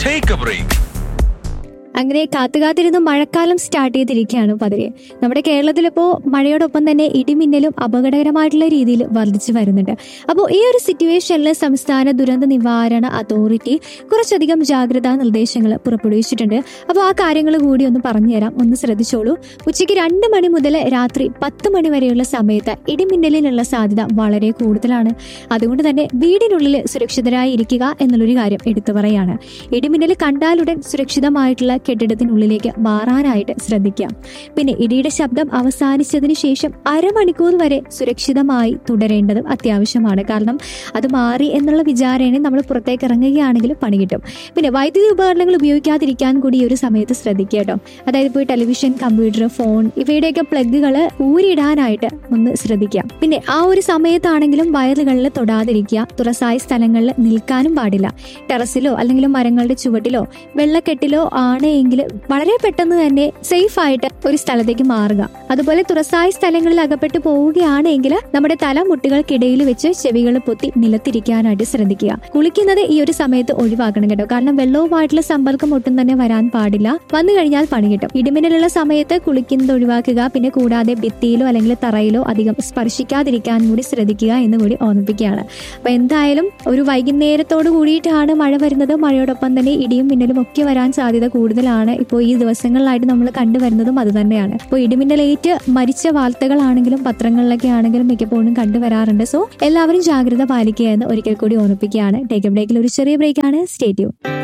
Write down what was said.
Take a break. അങ്ങനെ കാത്തുകാത്തിരുന്ന് മഴക്കാലം start ചെയ്തിരിക്കുകയാണ് പതിരെ നമ്മുടെ കേരളത്തിലിപ്പോൾ മഴയോടൊപ്പം തന്നെ ഇടിമിന്നലും അപകടകരമായിട്ടുള്ള രീതിയിൽ വർദ്ധിച്ചു വരുന്നുണ്ട് അപ്പോൾ ഈ ഒരു സിറ്റുവേഷനിൽ സംസ്ഥാന ദുരന്ത നിവാരണ അതോറിറ്റി കുറച്ചധികം ജാഗ്രതാ നിർദ്ദേശങ്ങൾ പുറപ്പെടുവിച്ചിട്ടുണ്ട് അപ്പോൾ ആ കാര്യങ്ങൾ കൂടി ഒന്ന് പറഞ്ഞുതരാം ഒന്ന് ശ്രദ്ധിച്ചോളൂ ഉച്ചയ്ക്ക് രണ്ട് മണി മുതൽ രാത്രി പത്ത് മണി വരെയുള്ള സമയത്ത് ഇടിമിന്നലിനുള്ള സാധ്യത വളരെ കൂടുതലാണ് അതുകൊണ്ട് തന്നെ വീടിനുള്ളിൽ സുരക്ഷിതരായി ഇരിക്കുക എന്നുള്ളൊരു കാര്യം എടുത്തു പറയാണ് ഇടിമിന്നൽ കണ്ടാലുടൻ സുരക്ഷിതമായിട്ടുള്ള കെട്ടിടത്തിനുള്ളിലേക്ക് മാറാനായിട്ട് ശ്രദ്ധിക്കാം പിന്നെ ഇടിയുടെ ശബ്ദം അവസാനിച്ചതിന് ശേഷം അരമണിക്കൂർ വരെ സുരക്ഷിതമായി തുടരേണ്ടതും അത്യാവശ്യമാണ് കാരണം അത് മാറി എന്നുള്ള വിചാരണ നമ്മൾ പുറത്തേക്ക് ഇറങ്ങുകയാണെങ്കിൽ പണി കിട്ടും പിന്നെ വൈദ്യുതി ഉപകരണങ്ങൾ ഉപയോഗിക്കാതിരിക്കാൻ കൂടി ഈ ഒരു സമയത്ത് ശ്രദ്ധിക്കുക കേട്ടോ അതായത് ഇപ്പോൾ ടെലിവിഷൻ കമ്പ്യൂട്ടർ ഫോൺ ഇവയുടെയൊക്കെ പ്ലഗുകൾ ഊരിടാനായിട്ട് ഒന്ന് ശ്രദ്ധിക്കാം പിന്നെ ആ ഒരു സമയത്താണെങ്കിലും വയറുകളിൽ തൊടാതിരിക്കുക തുറസായ സ്ഥലങ്ങളിൽ നിൽക്കാനും പാടില്ല ടെറസിലോ അല്ലെങ്കിൽ മരങ്ങളുടെ ചുവട്ടിലോ വെള്ളക്കെട്ടിലോ ആണ് എങ്കിൽ വളരെ പെട്ടെന്ന് തന്നെ സേഫ് ആയിട്ട് ഒരു സ്ഥലത്തേക്ക് മാറുക അതുപോലെ തുറസായ സ്ഥലങ്ങളിൽ അകപ്പെട്ട് പോവുകയാണെങ്കിൽ നമ്മുടെ തല മുട്ടുകൾക്കിടയിൽ വെച്ച് ചെവികൾ പൊത്തി നിലത്തിരിക്കാനായിട്ട് ശ്രദ്ധിക്കുക കുളിക്കുന്നത് ഈ ഒരു സമയത്ത് ഒഴിവാക്കണം കേട്ടോ കാരണം വെള്ളവുമായിട്ടുള്ള സമ്പർക്കം ഒട്ടും തന്നെ വരാൻ പാടില്ല വന്നു കഴിഞ്ഞാൽ പണി കിട്ടും ഇടിമിന്നലുള്ള സമയത്ത് കുളിക്കുന്നത് ഒഴിവാക്കുക പിന്നെ കൂടാതെ ഭിത്തിയിലോ അല്ലെങ്കിൽ തറയിലോ അധികം സ്പർശിക്കാതിരിക്കാൻ കൂടി ശ്രദ്ധിക്കുക എന്ന് കൂടി ഓർമ്മിപ്പിക്കുകയാണ് അപ്പൊ എന്തായാലും ഒരു വൈകുന്നേരത്തോട് കൂടിയിട്ടാണ് മഴ വരുന്നത് മഴയോടൊപ്പം തന്നെ ഇടിയും മിന്നലും ഒക്കെ വരാൻ സാധ്യത കൂടുതലാണ് ഇപ്പോൾ ഈ ദിവസങ്ങളിലായിട്ട് നമ്മൾ കണ്ടുവരുന്നതും അത് തന്നെയാണ് ഇപ്പോൾ ഇടിമിന്നലേറ്റ് മരിച്ച വാർത്തകളാണെങ്കിലും പത്രങ്ങളിലൊക്കെ ആണെങ്കിലും മിക്കപ്പോഴും കണ്ടുവരാറുണ്ട് സോ എല്ലാവരും ജാഗ്രത പാലിക്കുക എന്ന് ഒരിക്കൽ കൂടി ഓർമ്മിപ്പിക്കുകയാണ് ടേക്ക് ബ്രേക്കിൽ ഒരു ചെറിയ ബ്രേക്കാണ് സ്റ്റേറ്റ്യൂ